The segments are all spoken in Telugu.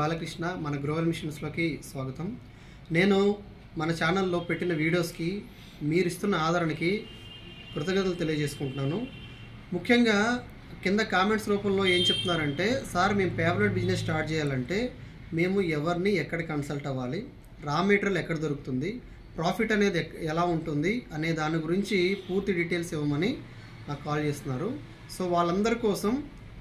బాలకృష్ణ మన గ్రోవల్ మిషన్స్లోకి స్వాగతం నేను మన ఛానల్లో పెట్టిన వీడియోస్కి మీరు ఇస్తున్న ఆదరణకి కృతజ్ఞతలు తెలియజేసుకుంటున్నాను ముఖ్యంగా కింద కామెంట్స్ రూపంలో ఏం చెప్తున్నారంటే సార్ మేము ఫేవరెట్ బిజినెస్ స్టార్ట్ చేయాలంటే మేము ఎవరిని ఎక్కడ కన్సల్ట్ అవ్వాలి రా మెటీరియల్ ఎక్కడ దొరుకుతుంది ప్రాఫిట్ అనేది ఎక్- ఎలా ఉంటుంది అనే దాని గురించి పూర్తి డీటెయిల్స్ ఇవ్వమని నాకు కాల్ చేస్తున్నారు సో వాళ్ళందరి కోసం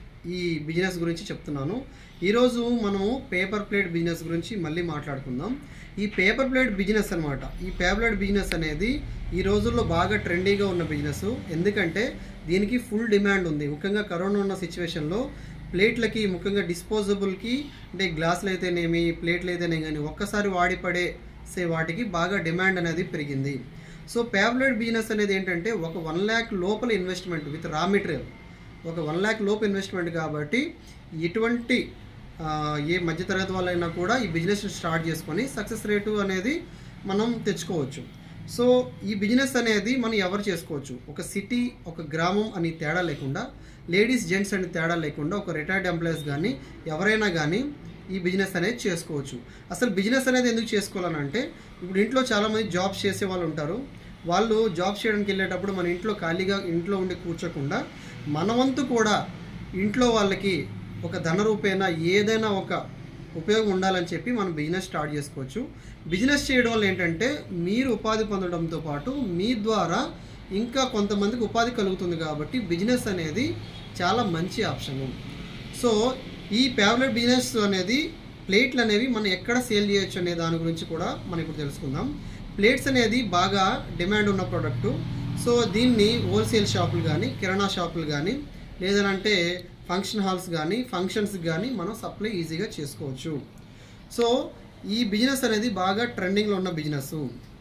ఈ బిజినెస్ గురించి చెప్తున్నాను ఈరోజు మనము పేపర్ ప్లేట్ బిజినెస్ గురించి మళ్ళీ మాట్లాడుకుందాం ఈ పేపర్ ప్లేట్ బిజినెస్ అనమాట ఈ పేపర్ ప్లేట్ బిజినెస్ అనేది ఈ రోజుల్లో బాగా ట్రెండీగా ఉన్న బిజినెస్ ఎందుకంటే దీనికి ఫుల్ డిమాండ్ ఉంది ముఖ్యంగా కరోనా ఉన్న సిచ్యువేషన్లో ప్లేట్లకి ముఖ్యంగా డిస్పోజబుల్కి అంటే గ్లాసులు అయితేనేమి ప్లేట్లు అయితేనేమి కానీ ఒక్కసారి వాడి పడే సే వాటికి బాగా డిమాండ్ అనేది పెరిగింది సో పేపర్ బిజినెస్ అనేది ఏంటంటే ఒక వన్ ల్యాక్ లోపల ఇన్వెస్ట్మెంట్ విత్ రా మెటీరియల్ ఒక వన్ ల్యాక్ లోపు ఇన్వెస్ట్మెంట్ కాబట్టి ఎటువంటి ఆ, ఏ మధ్యతరగతి వాళ్ళైనా కూడా ఈ బిజినెస్ స్టార్ట్ చేసుకొని సక్సెస్ రేటు అనేది మనం తెచ్చుకోవచ్చు సో ఈ బిజినెస్ అనేది మనం ఎవరు చేసుకోవచ్చు ఒక సిటీ ఒక గ్రామం అని తేడా లేకుండా లేడీస్ జెంట్స్ అని తేడా లేకుండా ఒక రిటైర్డ్ ఎంప్లాయీస్ కానీ ఎవరైనా కానీ ఈ బిజినెస్ అనేది చేసుకోవచ్చు అసలు బిజినెస్ అనేది ఎందుకు చేసుకోవాలని అంటే ఇప్పుడు ఇంట్లో చాలామంది జాబ్స్ చేసే వాళ్ళు ఉంటారు వాళ్ళు జాబ్స్ చేయడానికి వెళ్ళేటప్పుడు మన ఇంట్లో ఖాళీగా ఇంట్లో ఉండి కూర్చోకుండా మన వంతు కూడా ఇంట్లో వాళ్ళకి ఒక ధన రూపేణ ఏదైనా ఒక ఉపయోగం ఉండాలని చెప్పి మనం బిజినెస్ స్టార్ట్ చేసుకోవచ్చు బిజినెస్ చేయడం వల్ల ఏంటంటే మీరు ఉపాధి పొందడంతో పాటు మీ ద్వారా ఇంకా కొంతమందికి ఉపాధి కలుగుతుంది కాబట్టి బిజినెస్ అనేది చాలా మంచి ఆప్షను సో ఈ పేవలెట్ బిజినెస్ అనేది ప్లేట్లు అనేవి మనం ఎక్కడ సేల్ చేయొచ్చు అనే దాని గురించి కూడా మనం ఇప్పుడు తెలుసుకుందాం ప్లేట్స్ అనేది బాగా డిమాండ్ ఉన్న ప్రోడక్ట్ సో దీన్ని హోల్సేల్ షాపులు కానీ కిరాణా షాపులు కానీ లేదనంటే ఫంక్షన్ హాల్స్ కానీ ఫంక్షన్స్ కానీ మనం సప్లై ఈజీగా చేసుకోవచ్చు సో ఈ బిజినెస్ అనేది బాగా ట్రెండింగ్లో ఉన్న బిజినెస్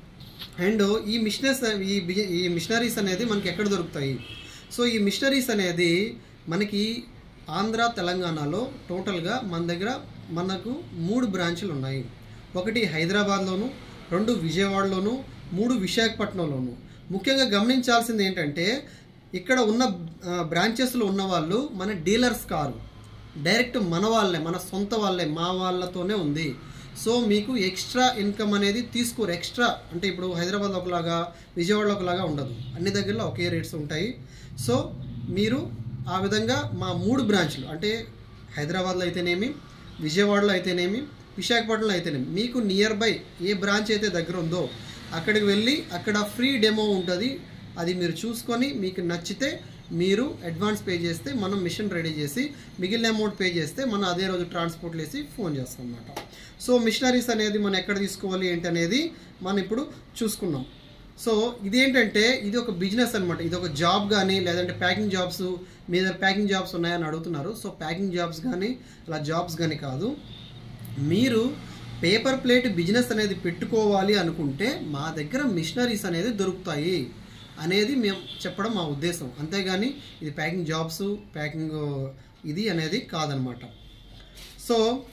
అండ్ ఈ మిషనరీస్ ఈ బిజి ఈ మిషనరీస్ అనేది మనకి ఎక్కడ దొరుకుతాయి సో ఈ మిషనరీస్ అనేది మనకి ఆంధ్ర తెలంగాణలో టోటల్గా మన దగ్గర మనకు మూడు బ్రాంచులు ఉన్నాయి ఒకటి హైదరాబాద్లోను రెండు విజయవాడలోను మూడు విశాఖపట్నంలోను ముఖ్యంగా గమనించాల్సింది ఏంటంటే ఇక్కడ ఉన్న బ్రాంచెస్లో ఉన్న వాళ్ళు మన డీలర్స్ కారు డైరెక్ట్ మన వాళ్ళే మన సొంత వాళ్ళే మా వాళ్ళతోనే ఉంది సో మీకు ఎక్స్ట్రా ఇన్కమ్ అనేది తీసుకోరు ఎక్స్ట్రా అంటే ఇప్పుడు హైదరాబాద్ ఒకలాగా విజయవాడలో ఒకలాగా ఉండదు అన్ని దగ్గరలో ఒకే రేట్స్ ఉంటాయి సో మీరు ఆ విధంగా మా మూడు బ్రాంచ్లు అంటే హైదరాబాద్లో అయితేనేమి విజయవాడలో అయితేనేమి విశాఖపట్నంలో అయితేనేమి మీకు నియర్ బై ఏ బ్రాంచ్ అయితే దగ్గర ఉందో అక్కడికి వెళ్ళి అక్కడ ఫ్రీ డెమో ఉంటుంది అది మీరు చూసుకొని మీకు నచ్చితే మీరు అడ్వాన్స్ పే చేస్తే మనం మిషన్ రెడీ చేసి మిగిలిన అమౌంట్ పే చేస్తే మనం అదే రోజు ట్రాన్స్పోర్ట్ వేసి ఫోన్ చేస్తాం అన్నమాట సో మిషనరీస్ అనేది మనం ఎక్కడ తీసుకోవాలి ఏంటి అనేది మనం ఇప్పుడు చూసుకున్నాం సో ఇదేంటంటే ఇది ఒక బిజినెస్ అనమాట ఇది ఒక జాబ్ కానీ లేదంటే ప్యాకింగ్ జాబ్స్ మీ దగ్గర ప్యాకింగ్ జాబ్స్ ఉన్నాయని అడుగుతున్నారు సో ప్యాకింగ్ జాబ్స్ కానీ అలా జాబ్స్ కానీ కాదు మీరు పేపర్ ప్లేట్ బిజినెస్ అనేది పెట్టుకోవాలి అనుకుంటే మా దగ్గర మిషనరీస్ అనేది దొరుకుతాయి అనేది మేము చెప్పడం మా ఉద్దేశం అంతేగాని ఇది ప్యాకింగ్ జాబ్స్ ప్యాకింగ్ ఇది అనేది కాదనమాట సో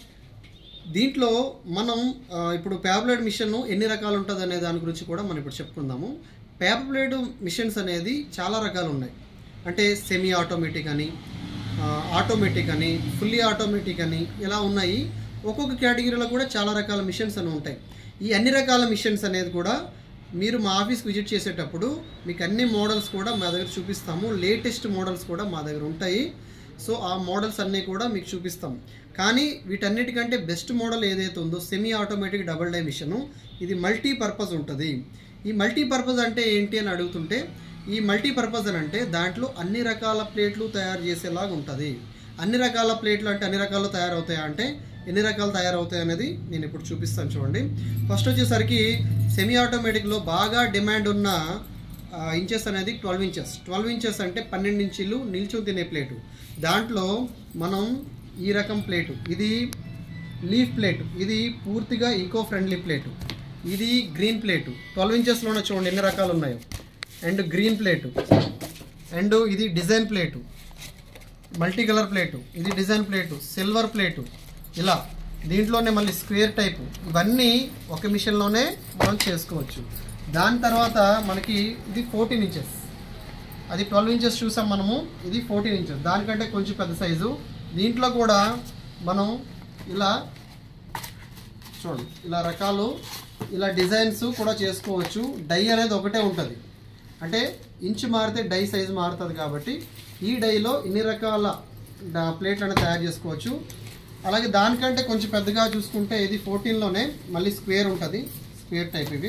దీంట్లో మనం ఆ, ఇప్పుడు పేపర్ ప్లేట్ మిషన్ ఎన్ని రకాలు ఉంటుంది అనే దాని గురించి కూడా మనం ఇప్పుడు చెప్పుకుందాము పేపర్ ప్లేట్ మిషన్స్ అనేది చాలా రకాలు ఉన్నాయి అంటే సెమీ ఆటోమేటిక్ అని ఆ, ఆటోమేటిక్ అని ఫుల్లీ ఆటోమేటిక్ అని ఇలా ఉన్నాయి ఒక్కొక్క కేటగిరీలో కూడా చాలా రకాల మిషన్స్ అని ఉంటాయి ఈ అన్ని రకాల మిషన్స్ అనేది కూడా మీరు మా ఆఫీస్కి విజిట్ చేసేటప్పుడు మీకు అన్ని మోడల్స్ కూడా మా దగ్గర చూపిస్తాము లేటెస్ట్ మోడల్స్ కూడా మా దగ్గర ఉంటాయి సో ఆ మోడల్స్ అన్నీ కూడా మీకు చూపిస్తాం కానీ వీటన్నిటికంటే బెస్ట్ మోడల్ ఏదైతే ఉందో semi automatic double die machine ఇది మల్టీ పర్పస్ ఉంటుంది ఈ మల్టీ పర్పస్ అంటే ఏంటి అని అడుగుతుంటే ఈ మల్టీ పర్పస్ అని అంటే దాంట్లో అన్ని రకాల ప్లేట్లు తయారు చేసేలాగా ఉంటుంది అన్ని రకాల ప్లేట్లు అంటే అన్ని రకాలు తయారవుతాయా అంటే ఎన్ని రకాలు తయారవుతాయి అనేది నేను ఇప్పుడు చూపిస్తాను చూడండి ఫస్ట్ వచ్చేసరికి సెమీ ఆటోమేటిక్లో బాగా డిమాండ్ ఉన్న ఇంచెస్ అనేది ట్వెల్వ్ ఇంచెస్ ట్వెల్వ్ ఇంచెస్ అంటే పన్నెండు ఇంచీలు నిల్చొని తినే ప్లేటు దాంట్లో మనం ఈ రకం ప్లేటు ఇది లీఫ్ ప్లేట్ ఇది పూర్తిగా ఈకో ఫ్రెండ్లీ ప్లేటు ఇది గ్రీన్ ప్లేటు ట్వెల్వ్ ఇంచెస్లోనే చూడండి ఎన్ని రకాలు ఉన్నాయో అండ్ గ్రీన్ ప్లేటు అండ్ ఇది design plate multi colour plate ఇది డిజైన్ ప్లేటు సిల్వర్ ప్లేటు ఇలా దీంట్లోనే మళ్ళీ స్క్వేర్ టైపు ఇవన్నీ ఒక మిషన్లోనే మనం చేసుకోవచ్చు దాని తర్వాత మనకి ఇది ఫోర్టీన్ ఇంచెస్ అది ట్వెల్వ్ ఇంచెస్ చూసాం మనము ఇది ఫోర్టీన్ ఇంచెస్ దానికంటే కొంచెం పెద్ద సైజు దీంట్లో కూడా మనం ఇలా చూడండి ఇలా రకాలు ఇలా డిజైన్స్ కూడా చేసుకోవచ్చు డై అనేది ఒకటే ఉంటుంది అంటే ఇంచు మారితే డై సైజు మారుతుంది కాబట్టి ఈ డైలో ఇన్ని రకాల డా- ప్లేట్లు అనేది తయారు చేసుకోవచ్చు అలాగే దానికంటే కొంచెం పెద్దగా చూసుకుంటే ఇది ఫోర్టీన్లోనే మళ్ళీ స్క్వేర్ ఉంటుంది స్క్వేర్ టైప్ ఇవి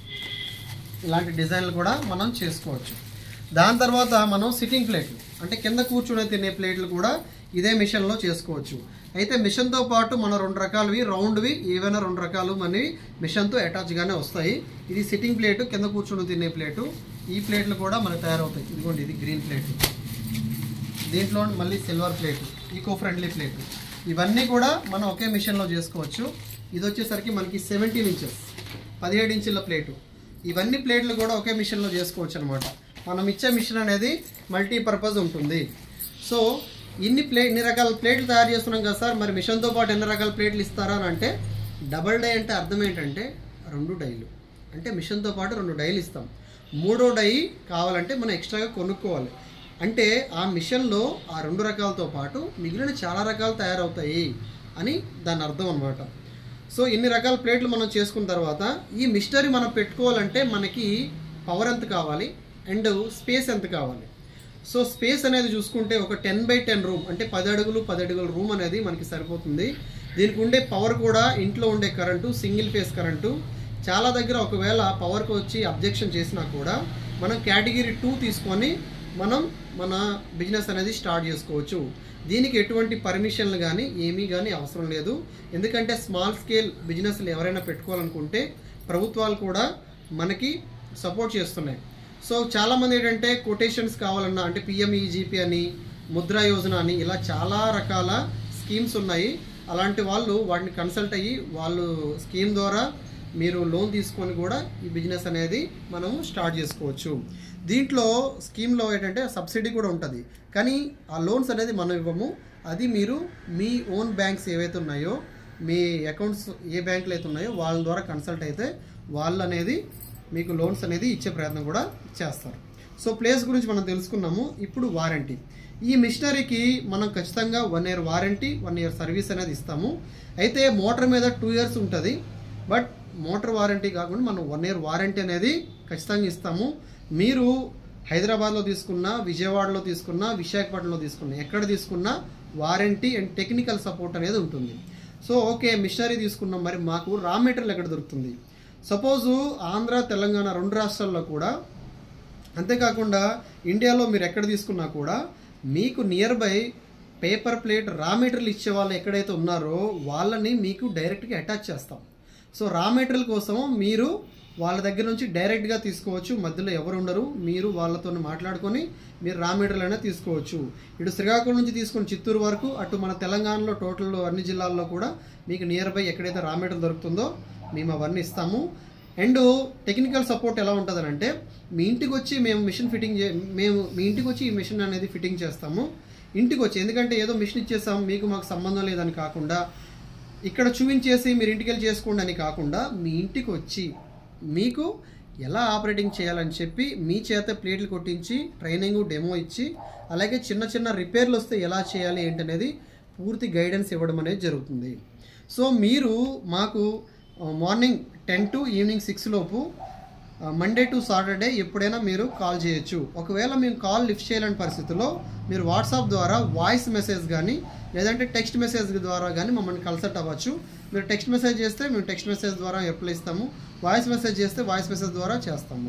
ఇలాంటి డిజైన్లు కూడా మనం చేసుకోవచ్చు దాని తర్వాత మనం సిట్టింగ్ ప్లేట్లు అంటే కింద కూర్చునే తినే ప్లేట్లు కూడా ఇదే మిషన్లో చేసుకోవచ్చు అయితే మిషన్తో పాటు మన రెండు రకాలవి రౌండ్వి ఏవైనా రెండు రకాలు మనవి మిషన్తో అటాచ్గానే వస్తాయి ఇది సిట్టింగ్ ప్లేటు కింద కూర్చుని తినే ప్లేటు ఈ ప్లేట్లు కూడా మనకు తయారవుతాయి ఇదిగోండి ఇది గ్రీన్ ప్లేట్ దీంట్లో మళ్ళీ silver plate eco friendly plate ఇవన్నీ కూడా మనం ఒకే మిషన్లో చేసుకోవచ్చు ఇది వచ్చేసరికి మనకి సెవెంటీన్ ఇంచెస్ పదిహేడు ఇంచుల ప్లేటు ఇవన్నీ ప్లేట్లు కూడా ఒకే మిషన్లో చేసుకోవచ్చు అనమాట మనం ఇచ్చే మిషన్ అనేది మల్టీపర్పస్ ఉంటుంది సో ఇన్ని ప్లే ఇన్ని రకాల ప్లేట్లు తయారు చేస్తున్నాం కదా సార్ మరి మిషన్తో పాటు ఎన్ని రకాల ప్లేట్లు ఇస్తారా అని అంటే డబల్ డై అంటే అర్థం ఏంటంటే రెండు డైలు అంటే మిషన్తో పాటు రెండు డైలు ఇస్తాం మూడో డై కావాలంటే మనం ఎక్స్ట్రాగా కొనుక్కోవాలి అంటే ఆ మిషన్లో ఆ రెండు రకాలతో పాటు మిగిలిన చాలా రకాలు తయారవుతాయి అని దాని అర్థం అనమాట సో ఇన్ని రకాల ప్లేట్లు మనం చేసుకున్న తర్వాత ఈ మిషనరీ మనం పెట్టుకోవాలంటే మనకి పవర్ ఎంత కావాలి అండ్ స్పేస్ ఎంత కావాలి సో స్పేస్ అనేది చూసుకుంటే ఒక టెన్ బై టెన్ రూమ్ అంటే పది అడుగులు పది అడుగుల రూమ్ అనేది మనకి సరిపోతుంది దీనికి ఉండే పవర్ కూడా ఇంట్లో ఉండే కరెంటు సింగిల్ ఫేస్ కరెంటు చాలా దగ్గర ఒకవేళ పవర్కి వచ్చి అబ్జెక్షన్ చేసినా కూడా మనం కేటగిరీ టూ తీసుకొని మనం మన బిజినెస్ అనేది స్టార్ట్ చేసుకోవచ్చు దీనికి ఎటువంటి పర్మిషన్లు కానీ ఏమీ కానీ అవసరం లేదు ఎందుకంటే స్మాల్ స్కేల్ బిజినెస్లు ఎవరైనా పెట్టుకోవాలనుకుంటే ప్రభుత్వాలు కూడా మనకి సపోర్ట్ చేస్తున్నాయి సో చాలామంది ఏంటంటే కొటేషన్స్ కావాలన్నా అంటే పిఎంఈజీపీ అని ముద్రా యోజన అని ఇలా చాలా రకాల స్కీమ్స్ ఉన్నాయి అలాంటి వాళ్ళు వాటిని కన్సల్ట్ అయ్యి వాళ్ళు స్కీమ్ ద్వారా మీరు లోన్ తీసుకొని కూడా ఈ బిజినెస్ అనేది మనము స్టార్ట్ చేసుకోవచ్చు దీంట్లో స్కీమ్లో ఏంటంటే సబ్సిడీ కూడా ఉంటుంది కానీ ఆ లోన్స్ అనేది మనం ఇవ్వము అది మీరు మీ ఓన్ బ్యాంక్స్ ఏవైతే ఉన్నాయో మీ అకౌంట్స్ ఏ బ్యాంకులు అయితే ఉన్నాయో వాళ్ళ ద్వారా కన్సల్ట్ అయితే వాళ్ళు అనేది మీకు లోన్స్ అనేది ఇచ్చే ప్రయత్నం కూడా చేస్తారు సో ప్లేస్ గురించి మనం తెలుసుకున్నాము ఇప్పుడు వారంటీ ఈ మిషనరీకి మనం ఖచ్చితంగా one year warranty one year service అనేది ఇస్తాము అయితే మోటార్ మీద టూ ఇయర్స్ ఉంటుంది బట్ మోటార్ వారంటీ కాకుండా మనం వన్ ఇయర్ వారంటీ అనేది ఖచ్చితంగా ఇస్తాము మీరు హైదరాబాద్లో తీసుకున్నా విజయవాడలో తీసుకున్నా విశాఖపట్నంలో తీసుకున్నా ఎక్కడ తీసుకున్నా వారంటీ అండ్ టెక్నికల్ సపోర్ట్ అనేది ఉంటుంది సో ఓకే మిషనరీ తీసుకున్నాం మరి మాకు రా మెటీరియల్ ఎక్కడ దొరుకుతుంది సపోజు ఆంధ్ర తెలంగాణ రెండు రాష్ట్రాల్లో కూడా అంతేకాకుండా ఇండియాలో మీరు ఎక్కడ తీసుకున్నా కూడా మీకు nearby paper plate raw material ఇచ్చే వాళ్ళు ఎక్కడైతే ఉన్నారో వాళ్ళని మీకు డైరెక్ట్గా అటాచ్ చేస్తాం సో రా మెటీరియల్ కోసం మీరు వాళ్ళ దగ్గర నుంచి డైరెక్ట్గా తీసుకోవచ్చు మధ్యలో ఎవరు ఉండరు మీరు వాళ్ళతో మాట్లాడుకొని మీరు రా మెటీరియల్ అనేది తీసుకోవచ్చు ఇటు శ్రీకాకుళం నుంచి తీసుకుని చిత్తూరు వరకు అటు మన తెలంగాణలో టోటల్ అన్ని జిల్లాల్లో కూడా మీకు నియర్ బై ఎక్కడైతే రా మెటీరియల్ దొరుకుతుందో మేము అవన్నీ ఇస్తాము అండ్ టెక్నికల్ సపోర్ట్ ఎలా ఉంటుందని అంటే మీ ఇంటికి వచ్చి మేము మిషన్ ఫిట్టింగ్ చే మేము మీ ఇంటికి వచ్చి ఈ మిషన్ అనేది ఫిట్టింగ్ చేస్తాము ఇంటికి వచ్చి ఎందుకంటే ఏదో మిషన్ ఇచ్చేస్తాం మీకు మాకు సంబంధం లేదని కాకుండా ఇక్కడ చూపించేసి మీరు ఇంటికి వెళ్ళి చేసుకోండి అని కాకుండా మీ ఇంటికి వచ్చి మీకు ఎలా ఆపరేటింగ్ చేయాలని చెప్పి మీ చేత ప్లేట్లు కొట్టించి ట్రైనింగ్ డెమో ఇచ్చి అలాగే చిన్న చిన్న రిపేర్లు వస్తే ఎలా చేయాలి ఏంటనేది పూర్తి గైడెన్స్ ఇవ్వడం అనేది జరుగుతుంది సో మీరు మాకు ఆ, morning ten to evening six లోపు ఆ, మండే టు సాటర్డే ఎప్పుడైనా మీరు కాల్ చేయొచ్చు ఒకవేళ మేము కాల్ లిఫ్ట్ చేయలేని పరిస్థితుల్లో మీరు వాట్సాప్ ద్వారా వాయిస్ మెసేజ్ కానీ లేదంటే టెక్స్ట్ మెసేజ్ ద్వారా కానీ మమ్మల్ని కన్సల్ట్ అవ్వచ్చు మీరు టెక్స్ట్ మెసేజ్ చేస్తే మేము టెక్స్ట్ మెసేజ్ ద్వారా ఎప్పుడు ఇస్తాము వాయిస్ మెసేజ్ చేస్తే వాయిస్ మెసేజ్ ద్వారా చేస్తాము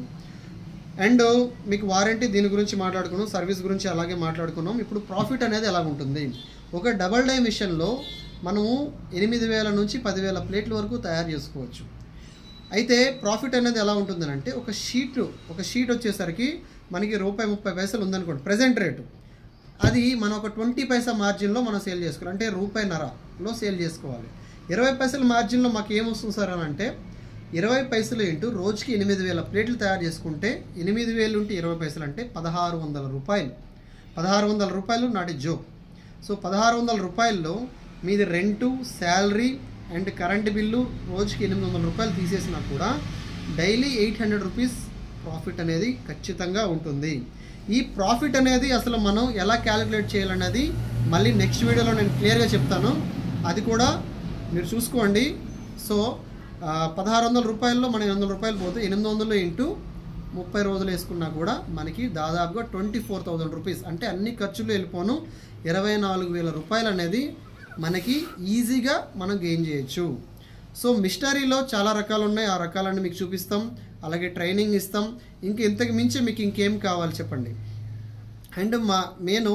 అండ్ మీకు వారంటీ దీని గురించి మాట్లాడుకున్నాం సర్వీస్ గురించి అలాగే మాట్లాడుకున్నాం ఇప్పుడు ప్రాఫిట్ అనేది ఎలా ఉంటుంది ఒక డబల్ డై మిషన్లో మనము ఎనిమిది వేల నుంచి పదివేల ప్లేట్ల వరకు తయారు చేసుకోవచ్చు అయితే ప్రాఫిట్ అనేది ఎలా ఉంటుందని అంటే ఒక షీట్ ఒక షీట్ వచ్చేసరికి మనకి రూపాయి ముప్పై పైసలు ఉందనుకోండి ప్రజెంట్ రేటు అది మనం ఒక ట్వంటీ పైసా మార్జిన్లో మనం సేల్ చేసుకోవాలి అంటే రూపాయి నరలో సేల్ చేసుకోవాలి ఇరవై పైసల మార్జిన్లో మాకు ఏమొస్తుంది సార్ అని అంటే ఇరవై పైసలు ఇంటూ రోజుకి ఎనిమిది వేల ప్లేట్లు తయారు చేసుకుంటే ఎనిమిది వేలు ఇంటూ ఇరవై పైసలు అంటే పదహారు వందల రూపాయలు పదహారు వందల రూపాయలు నాటి జో సో పదహారు వందల రూపాయల్లో మీది rent salary and current bill రోజుకి ఎనిమిది వందల రూపాయలు తీసేసినా కూడా daily eight hundred rupees profit అనేది ఖచ్చితంగా ఉంటుంది ఈ ప్రాఫిట్ అనేది అసలు మనం ఎలా క్యాలిక్యులేట్ చేయాలనేది మళ్ళీ నెక్స్ట్ వీడియోలో నేను క్లియర్గా చెప్తాను అది కూడా మీరు చూసుకోండి సో ఆ, పదహారు వందల రూపాయల్లో మనం ఎనిమిది వందల రూపాయలు పోతే ఎనిమిది వందలు ఇంటూ ముప్పై రోజులు వేసుకున్నా కూడా మనకి దాదాపుగా ట్వంటీ ఫోర్ థౌజండ్ రూపీస్ అంటే అన్ని ఖర్చులు వెళ్ళిపోను ఇరవై నాలుగు వేల రూపాయలు అనేది మనకి ఈజీగా మనం గెయిన్ చేయొచ్చు సో మిస్టరీలో చాలా రకాలు ఉన్నాయి ఆ రకాలన్నీ మీకు చూపిస్తాం అలాగే ట్రైనింగ్ ఇస్తాం ఇంక ఇంతకు మించి మీకు ఇంకేం కావాలి చెప్పండి అండ్ మా నేను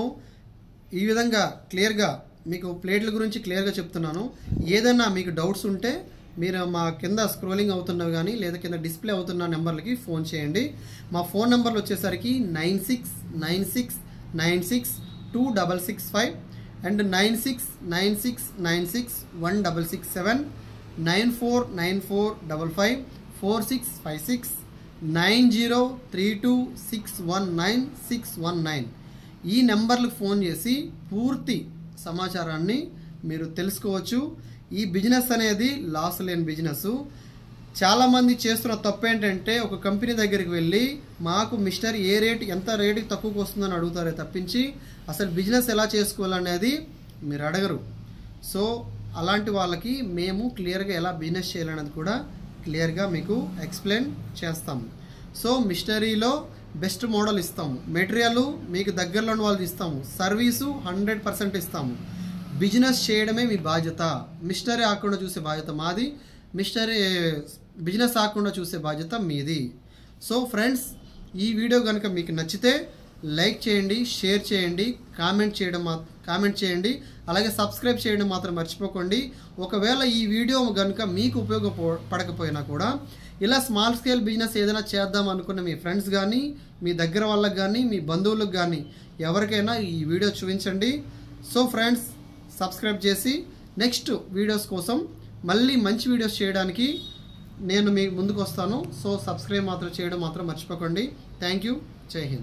ఈ విధంగా క్లియర్గా మీకు ప్లేట్ల గురించి క్లియర్గా చెప్తున్నాను ఏదైనా మీకు డౌట్స్ ఉంటే మీరు మా కింద స్క్రోలింగ్ అవుతున్నవి కానీ లేదా కింద డిస్ప్లే అవుతున్న నెంబర్లకి ఫోన్ చేయండి మా ఫోన్ నెంబర్లు వచ్చేసరికి nine six nine six nine six two double six five and nine six nine six nine six one double six seven nine four nine four double five four six five six nine zero three two six one nine six one nine ఈ నెంబర్లకు ఫోన్ చేసి పూర్తి సమాచారాన్ని మీరు తెలుసుకోవచ్చు ఈ బిజినెస్ అనేది లాస్ లేని బిజినెస్ చాలామంది చేస్తున్న తప్పు ఏంటంటే ఒక కంపెనీ దగ్గరికి వెళ్ళి మాకు మిస్టర్ ఏ రేట్ ఎంత రేటుకి తక్కువకు వస్తుందని అడుగుతారే తప్పించి అసలు బిజినెస్ ఎలా చేసుకోవాలనేది మీరు అడగరు సో అలాంటి వాళ్ళకి మేము క్లియర్గా ఎలా బిజినెస్ చేయాలనేది కూడా క్లియర్గా మీకు ఎక్స్ప్లెయిన్ చేస్తాము సో మిస్టరీలో బెస్ట్ మోడల్ ఇస్తాము మెటీరియల్ మీకు దగ్గరలో ఉన్న వాళ్ళకి ఇస్తాము సర్వీసు హండ్రెడ్ పర్సెంట్ ఇస్తాము బిజినెస్ చేయడమే మీ బాధ్యత మిస్టరీ ఆకుండా చూసే బాధ్యత మాది మిస్టరీ బిజినెస్ ఆకుండా చూసే బాధ్యత మీది సో ఫ్రెండ్స్ ఈ వీడియో కనుక మీకు నచ్చితే లైక్ చేయండి షేర్ చేయండి కామెంట్ చేయడం మా కామెంట్ చేయండి అలాగే సబ్స్క్రైబ్ చేయడం మాత్రం మర్చిపోకండి ఒకవేళ ఈ వీడియో కనుక మీకు ఉపయోగపడకపోయినా కూడా ఇలా స్మాల్ స్కేల్ బిజినెస్ ఏదైనా చేద్దాం అనుకున్న మీ ఫ్రెండ్స్ కానీ మీ దగ్గర వాళ్ళకి కానీ మీ బంధువులకు కానీ ఎవరికైనా ఈ వీడియో చూపించండి సో ఫ్రెండ్స్ సబ్స్క్రైబ్ చేసి నెక్స్ట్ వీడియోస్ కోసం మళ్ళీ మంచి వీడియోస్ చేయడానికి నేను మీ ముందుకు వస్తాను సో సబ్స్క్రైబ్ మాత్రం చేయడం మాత్రం మర్చిపోకండి థ్యాంక్ యూ జై హింద్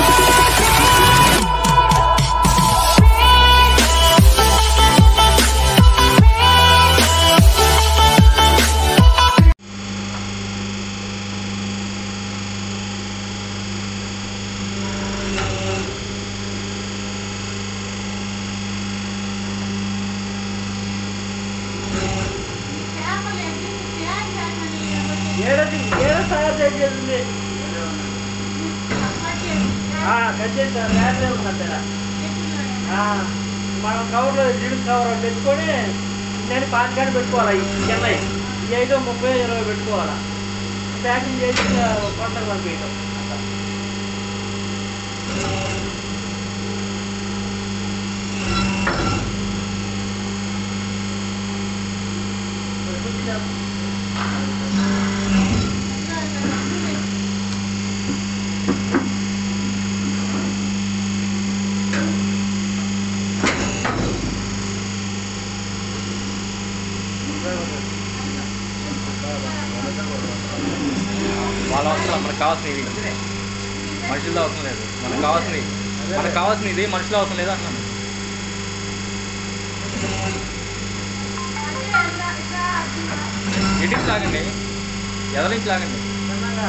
ఏడది ఏడ తయారు చేసేది కచ్చేసి వేరే ఉందంట మనం కవర్లో జిడు కవర్ పెట్టుకొని నేను పాన్ కార్డు పెట్టుకోవాలి ఈ చెన్నై ఈ ఐదో ముప్పై ఇరవై పెట్టుకోవాలా ప్యాకింగ్ చేసి కొండకు పంపించడం అట్లా. వాళ్ళ అవసరం మనకు కావాల్సినవి మనుషులతో అవసరం లేదు మనకు కావాల్సినవి మనకు కావాల్సినది మనుషులు అవసరం లేదు అంటున్నాను ఇటు నుంచి లాగండి ఎదరి నుంచి లాగండి సన్నగా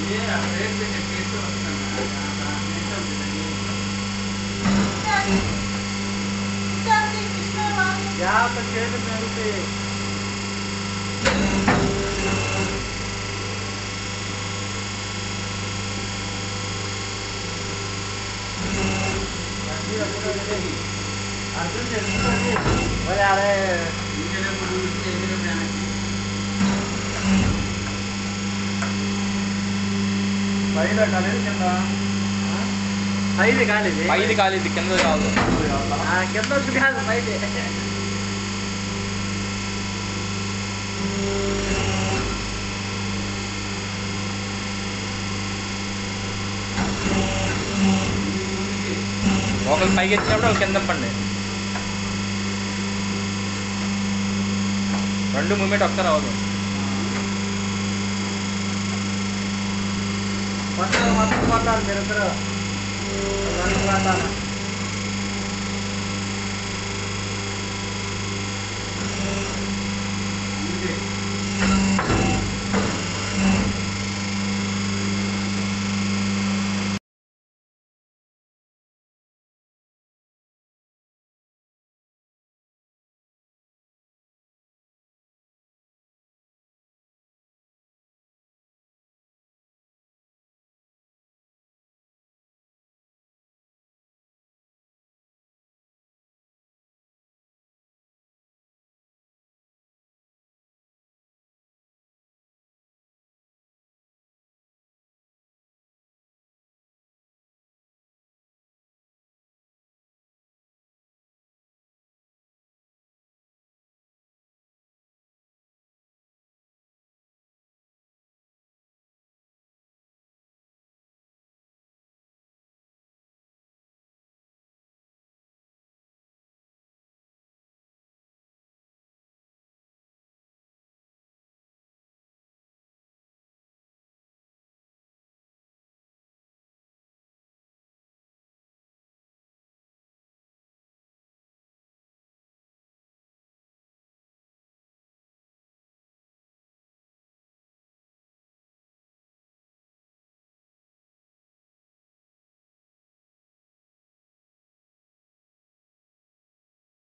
యాభై చేతులు పెరుగుతాయి అర్థం చేసుకోండి మరి అరే పైన కలేదు కింద పైది కాలేదు పైది కాలేదు కింద కాదు కింద వచ్చి కాదు పైది ఒకరు పైకి ఎత్తినప్పుడు వాళ్ళు కింద పండి రెండు మూమెంట్ ఒకసారి అవ్వదు కొట్టాలి మొత్తం కొట్టాలి మీరు ఇద్దరు రెండు కొట్టాలి